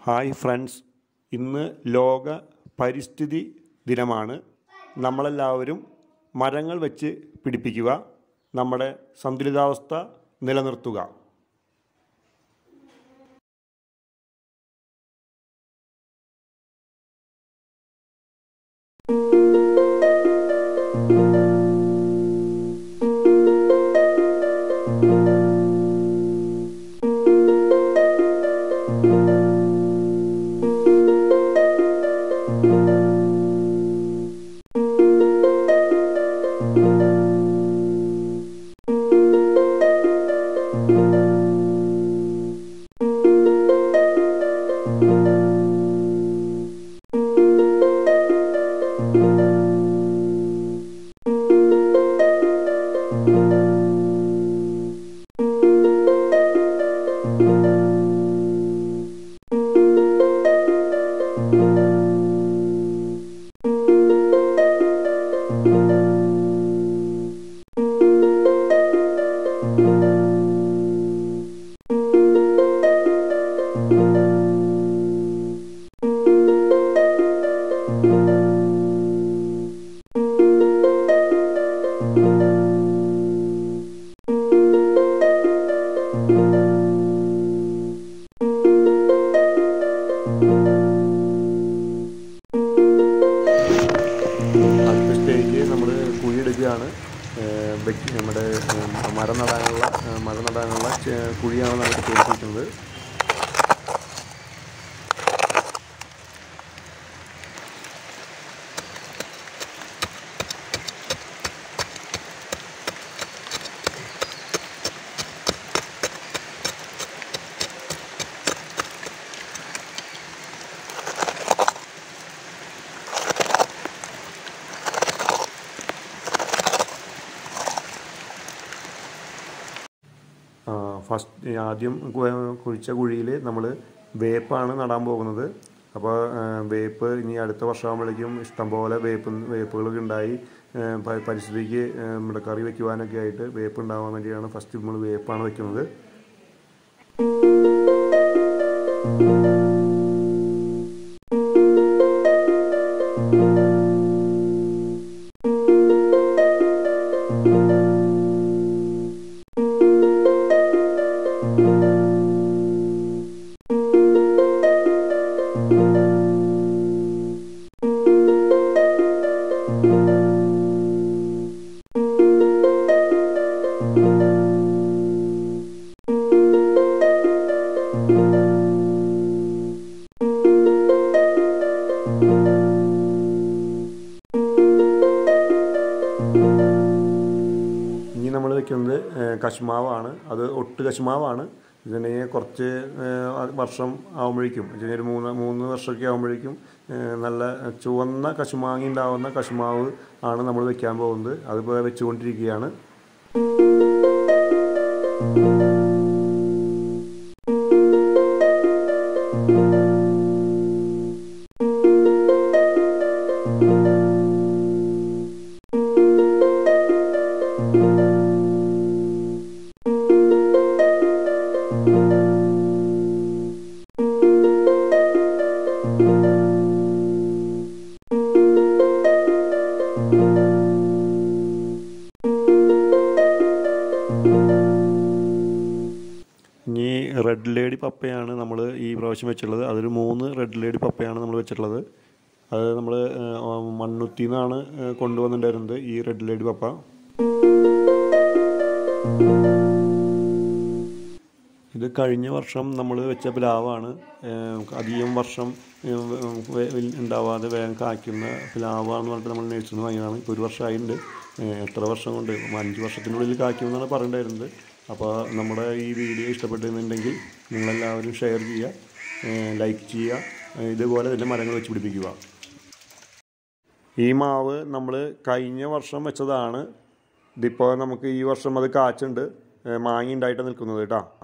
hi friends ഇന്ന് ലോക പരിസ്ഥിതി ദിനമാണ് നമ്മളെല്ലാവരും മരങ്ങൾ വെച്ച് പിടിപ്പിക്കുക നമ്മുടെ സന്തുലിതാവസ്ഥ നിലനിർത്തുക അടുത്ത സ്റ്റേജ് നമ്മൾ കുഴിയെടുക്കുകയാണ് ഏഹ് വെച്ച് നമ്മുടെ ഏഹ് മരം നടാനുള്ള ഏഹ് മരം നടാനുള്ള ചെ- കുഴിയാണ് നമ്മൾ തേച്ചിരിക്കുന്നത് ഫസ്റ്റ് ആദ്യം കു- കുഴിച്ച കുഴിയിൽ നമ്മൾ വേപ്പാണ് നടാൻ പോകുന്നത് അപ്പോൾ വേപ്പ് ഇനി അടുത്ത വർഷമാകുമ്പോഴേക്കും ഇഷ്ടംപോലെ വേപ്പ് വേപ്പുകളൊക്കെ ഉണ്ടായി ഏഹ് പ- പരിസ്ഥിതിക്ക് ഏഹ് നമ്മുടെ കറി വെക്കുവാനൊക്കെ ആയിട്ട് വേപ്പ് ഉണ്ടാവാൻ വേണ്ടിയാണ് ഫസ്റ്റ് നമ്മൾ വേപ്പാണ് വെക്കുന്നത് ഇനി നമ്മൾ വെക്കുന്നത് ഏഹ് കശുമാവാണ് അത് ഒട്ട് കശുമാവാണ് ഇതിനെ കുറച്ച് ഏഹ് വർഷം ആകുമ്പോഴേക്കും എന്ന് വെച്ചാൽ ഒരു മൂന്ന് മൂന്ന് വർഷമൊക്കെ ആകുമ്പോഴേക്കും ഏഹ് നല്ല ചുവന്ന കശുമാങ്ങി ഉണ്ടാവുന്ന കശുമാവ് ആണ് നമ്മൾ വെക്കാൻ പോകുന്നത് അതിപ്പോൾ വെച്ചുകൊണ്ടിരിക്കുകയാണ് ഇനി റെഡ് ലേഡി പപ്പയാണ് നമ്മൾ ഈ പ്രാവശ്യം വെച്ചിട്ടുള്ളത് അതൊരു മൂന്ന് റെഡ് ലേഡി പപ്പയാണ് നമ്മൾ വെച്ചിട്ടുള്ളത് അത് നമ്മൾ മണ്ണുത്തിൽ നിന്നാണ് കൊണ്ടുവന്നിട്ടുണ്ടായിരുന്നത് ഈ റെഡ് ലേഡി പപ്പ ഇത് കഴിഞ്ഞ വർഷം നമ്മൾ വെച്ച പ്ലാവാണ് ഏഹ് അധികം വർഷം ഏഹ് വെ- വെ- ഉണ്ടാവാതെ വേഗം കായ്ക്കുന്ന പ്ലാവാന്ന് പറഞ്ഞിട്ട് നമ്മൾ നേഴ്സിൽ നിന്ന് വാങ്ങിയതാണ് ഇപ്പോൾ ഒരു വർഷമായിട്ടുണ്ട് ഏഹ് എത്ര വർഷം കൊണ്ട് അഞ്ച് വർഷത്തിനുള്ളിൽ കായ്ക്കുമെന്നാണ് പറഞ്ഞിട്ടുണ്ടായിരുന്നത് അപ്പോൾ നമ്മുടെ ഈ വീഡിയോ ഇഷ്ടപ്പെട്ടിരുന്നുണ്ടെങ്കിൽ നിങ്ങളെല്ലാവരും ഷെയർ ചെയ്യുക ഏഹ് ലൈക്ക് ചെയ്യുക ഏഹ് ഇതുപോലെ തന്നെ മരങ്ങൾ വെച്ച് പിടിപ്പിക്കുക ഈ മാവ് നമ്മൾ കഴിഞ്ഞ വർഷം വെച്ചതാണ് ഇതിപ്പോൾ നമുക്ക് ഈ വർഷം അത് കാച്ചുണ്ട് ഏഹ് മാങ്ങ ഉണ്ടായിട്ട് നിൽക്കുന്നത് കേട്ടോ